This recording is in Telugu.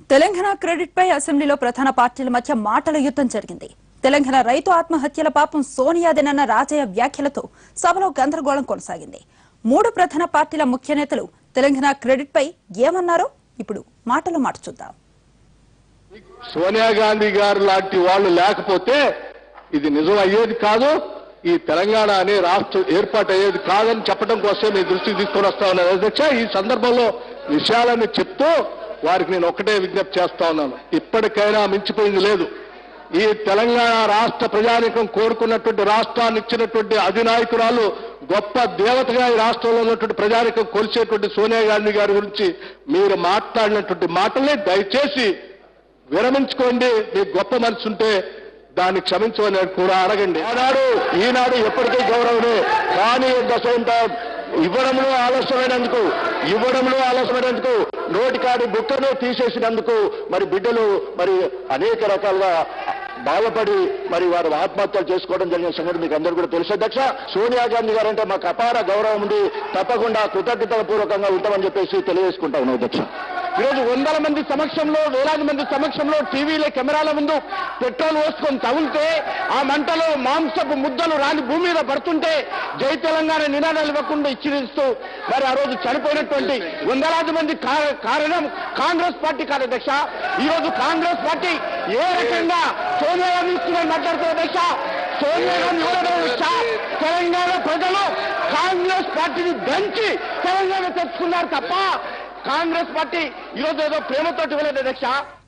తెలంగాణ క్రెడిట్ పై అసెంబ్లీలో ప్రధాన పార్టీల మధ్య మాటల యుద్ధం జరిగింది తెలంగాణ రైతు ఆత్మహత్యల పాపం సోనియాదేనన్న రాజయ్య వ్యాఖ్యలతో సభలో గందరగోళం కొనసాగింది మూడు ప్రధాన పార్టీల ముఖ్య నేతలు తెలంగాణ క్రెడిట్ పై ఏమన్నారో ఇప్పుడు మాటలు మాట చూద్దాం సోనియా గాంధీ గారు లాంటి వాళ్ళు లేకపోతే ఇది నిజం అయ్యేది కాదు ఈ తెలంగాణ అనే రాష్ట్రం ఏర్పాటు అయ్యేది కాదని చెప్పడం కోసం మీ దృష్టికి తీసుకొని వస్తా ఉన్నాను అధ్యక్ష ఈ సందర్భంలో విషయాలను చెప్తూ వారికి నేను ఒకటే విజ్ఞప్తి చేస్తా ఉన్నాను ఇప్పటికైనా మించిపోయింది లేదు ఈ తెలంగాణ రాష్ట్ర ప్రజానికం కోరుకున్నటువంటి రాష్ట్రాన్ని ఇచ్చినటువంటి అధినాయకురాలు గొప్ప దేవతగా ఈ రాష్ట్రంలో ఉన్నటువంటి ప్రజానికం కొలిచేటువంటి సోనియా గాంధీ గారి గురించి మీరు మాట్లాడినటువంటి మాటల్ని దయచేసి విరమించుకోండి మీకు గొప్ప మనసు ఉంటే దాన్ని క్షమించమని కూడా అడగండి ఆనాడు ఈనాడు ఎప్పటికీ గౌరవమే కానీ దశ ఇవ్వడంలో ఆలస్యమైనందుకు ఇవ్వడంలో ఆలస్యమైనందుకు నోటికాడి బుక్కను తీసేసినందుకు మరి బిడ్డలు మరి అనేక రకాలుగా బాధపడి మరి వారు ఆత్మహత్యలు చేసుకోవడం జరిగిన సంగతి మీకు అందరూ కూడా తెలుసు అధ్యక్ష సోనియా గాంధీ గారు అంటే మాకు అపార గౌరవం ఉంది తప్పకుండా కృతజ్ఞతల పూర్వకంగా ఉంటామని చెప్పేసి తెలియజేసుకుంటా ఉన్నాం అధ్యక్ష ఈరోజు వందల మంది సమక్షంలో వేలాది మంది సమక్షంలో టీవీల కెమెరాల ముందు పెట్రోల్ పోసుకొని తగులితే ఆ మంటలో మాంసపు ముద్దలు రాని భూమి మీద పడుతుంటే జై తెలంగాణ నినాదాలు ఇవ్వకుండా ఇచ్చిరిస్తూ మరి ఆ రోజు చనిపోయినటువంటి వందలాది మంది కా- కారణం కాంగ్రెస్ పార్టీ కాదు అధ్యక్ష ఈ రోజు కాంగ్రెస్ పార్టీ ఏ రకంగా సోనియా గాంధీ ఇస్తుందని మాట్లాడుతున్న అధ్యక్ష సోనియా గాంధీ ఇవ్వడం అధ్యక్ష తెలంగాణ ప్రజలు కాంగ్రెస్ పార్టీని దంచి తెలంగాణ తెచ్చుకున్నారు తప్ప కాంగ్రెస్ పార్టీ ఈరోజు ఏదో ప్రేమతోటి ఇవ్వలేదు అధ్యక్ష